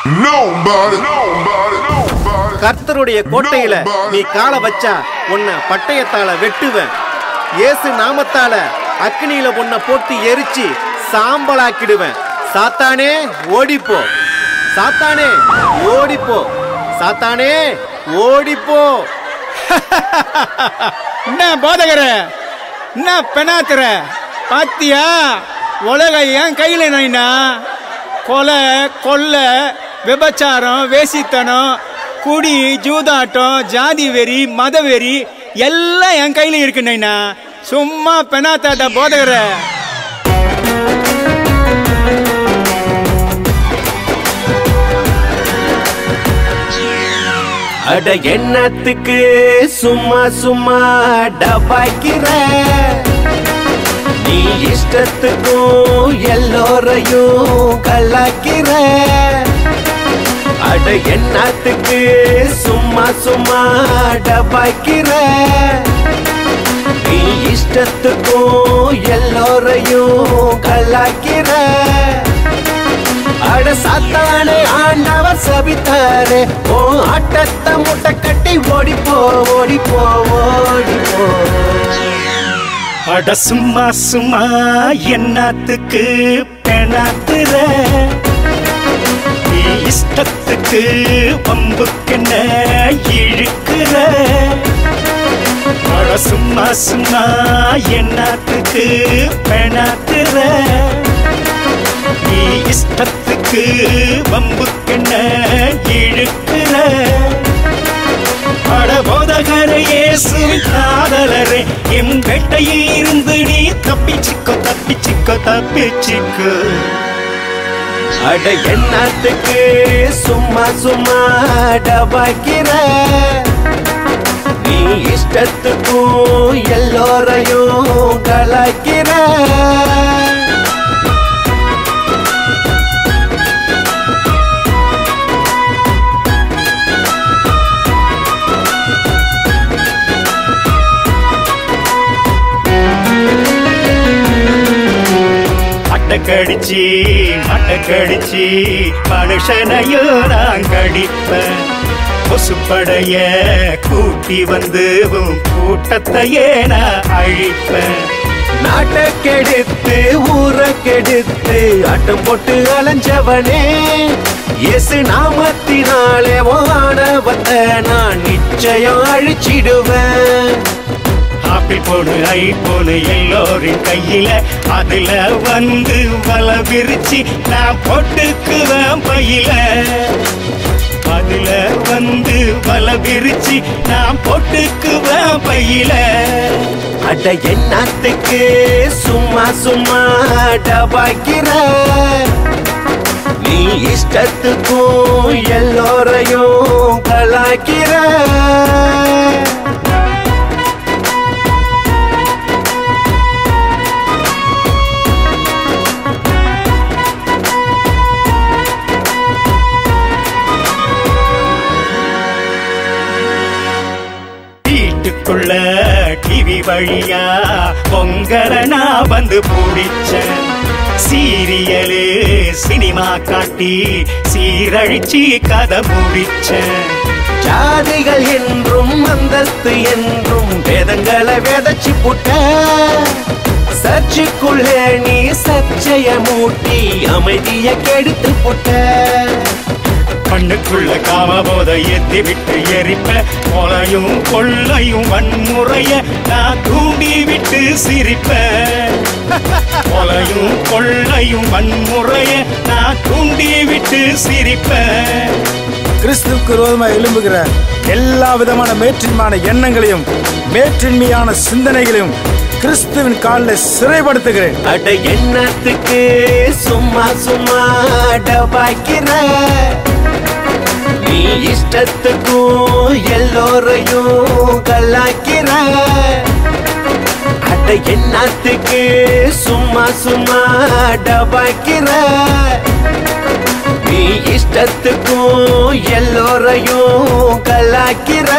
Nobody, nobody, nobody. கர்த்தருடைய கோட்டையில நீ காலை வச்சா உன்னை பட்டயத்தால வெட்டுவேன் இயேசு நாமத்தால அக்னியில உன்னை போட்டு எரிச்சு சாம்பலாக்கிடுவேன் சாத்தானே ஓடிப்போ சாத்தானே ஓடிப்போ சாத்தானே ஓடிப்போ என்ன போதகர என்ன பெணாத்துற பாத்தியா உலக என் கையில நைனா கொலை கொள்ளை விபச்சாரம் வேசித்தனம் குடி ஜூதாட்டம் ஜாதி வெறி மத வெறி எல்லாம் என் கையில இருக்கு நைனா சும்மா பெணாத்தாட்ட போதகர அட எண்ணத்துக்கு சும்மா சும்மா டபாய்க்கிற நீ இஷ்டத்துக்கும் எல்லோரையும் கலாக்கிற அட எண்ணத்துக்கு சும்மா சும்மா டபாய்க்கிற நீ இஷ்டத்துக்கும் எல்லோரையும் கலாக்கிற அட சாத்தானே ஆண்டவர் சபித்தாரே ஓ ஆட்டத்தை முட்டை கட்டி ஓடிப்போ ஓடிப்போ ஓடிப்போ அட சும்மா சும்மா என்னத்துக்கு பெணாத்துற நீ இஷ்டத்துக்கு வம்புக்கென்ன இழுக்கிற அட சும்மா சும்மா என்னத்துக்கு பெணாத்துற நீ இஷ்டத்துக்கு வம்புக்கென்ன இழுக்கிற அட போதகர இயேசு காதலரே என் வேட்டையில் இருந்து நீ தப்பிச்சுக்கோ தப்பிச்சுக்கோ தப்பிச்சுக்கோ அட எண்ணத்துக்கு சும்மா சும்மா டபாய்க்கிற நீ இஷ்டத்துக்கும் எல்லோரையும் கலாய்க்கிற மட்டக்கடிச்சு மட்டக்கடிச்சு மனுஷனையும் நான் கடிப்பேன் கொசுப்படைய கூட்டி வந்து உன் கூட்டத்தையே நான் அழிப்பேன் நாட்டை கெடுத்து ஊரை கெடுத்து ஆட்டம் போட்டு அலைஞ்சவனே இயேசு நாமத்தினாலே வானவத்தை நான் நிச்சயம் அழிச்சிடுவேன் ஆப்பிள் போனு ஐ போனு எல்லோரின் கையில அதுல வந்து வல விரிச்சு நான் போட்டுக்குவேன் பையில அதுல வந்து வல விரிச்சு நான் போட்டுக்குவேன் பையில அட என்னத்துக்கு சும்மா சும்மா டபாய்க்கிற நீ இஷ்டத்துக்கும் எல்லோரையும் கலாய்க்கிற வீட்டுக்குள்ள டிவி வழியா பொங்கலை நான் வந்து பிடிச்சேன் சீரியலு சினிமா காட்டி சீரழிச்சு கதை முடிச்சேன் ஜாதிகள் என்றும் அந்தஸ்து என்றும் வேதங்களை விதைச்சு புட்ட சர்ச்சுக்குள்ளே நீ சர்ச்சைய மூட்டி அமைதிய கெடுத்து புட்ட கண்ணுக்குள்ள காம போத ஏத்தி விட்டு எரிப்ப கொலையும் கொள்ளையும் வன்முறைய நான் தூண்டி விட்டு சிரிப்ப கொலையும் கொள்ளையும் வன்முறைய நான் தூண்டி விட்டு சிரிப்ப கிறிஸ்துவுக்கு விரோதமாக எழும்புகிற எல்லா விதமான மேற்றின்மையான எண்ணங்களையும் மேற்றின்மையான சிந்தனைகளையும் கிறிஸ்துவின் காலில் சிறைப்படுத்துகிறேன் அட எண்ணத்துக்கு சும்மா சும்மா டபாய்க்கிற நீ இஷ்டத்துக்கும் எல்லோரையும் கலாய்க்கிற அட எண்ணத்துக்கு சும்மா சும்மா டபாய்க்கிற நீ இஷ்டத்துக்கும் எல்லோரையும் கலாய்க்கிற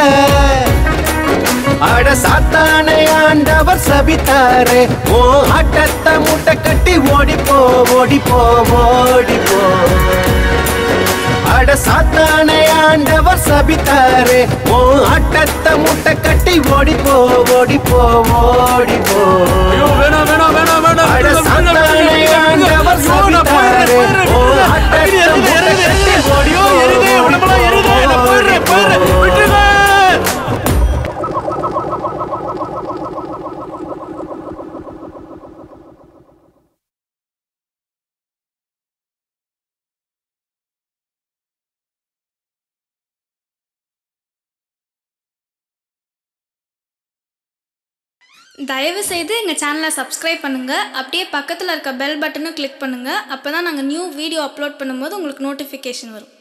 அட சாத்தானே ஆண்டவர் சபித்தாரே ஓ ஆட்டத்தை முட்டை கட்டி ஓடிப்போ ஓடிப்போ ஓடிப்போ அட அட சாத்தானை ஆண்டவர் சபித்தாரே ஓ ஆட்டத்தை முட்டை கட்டி ஓடி போ ஓடி போ ஓடி போ வேணாம் வேணாம் வேணாம் வேணாம் அட சாத்தானை ஆண்டவர் சபித்தாரே ஓ ஆட்டத்தை முட்டை கட்டி ஓடி போ ஓடி போ, ஓடி போ தயவு செய்து எங்கள் சேனலை சப்ஸ்கிரைப் பண்ணுங்கள் அப்படியே பக்கத்தில் இருக்க பெல் பட்டனும் கிளிக் பண்ணுங்கள் அப்போ தான் நாங்கள் நியூ வீடியோ அப்லோட் பண்ணும்போது உங்களுக்கு நோட்டிஃபிகேஷன் வரும்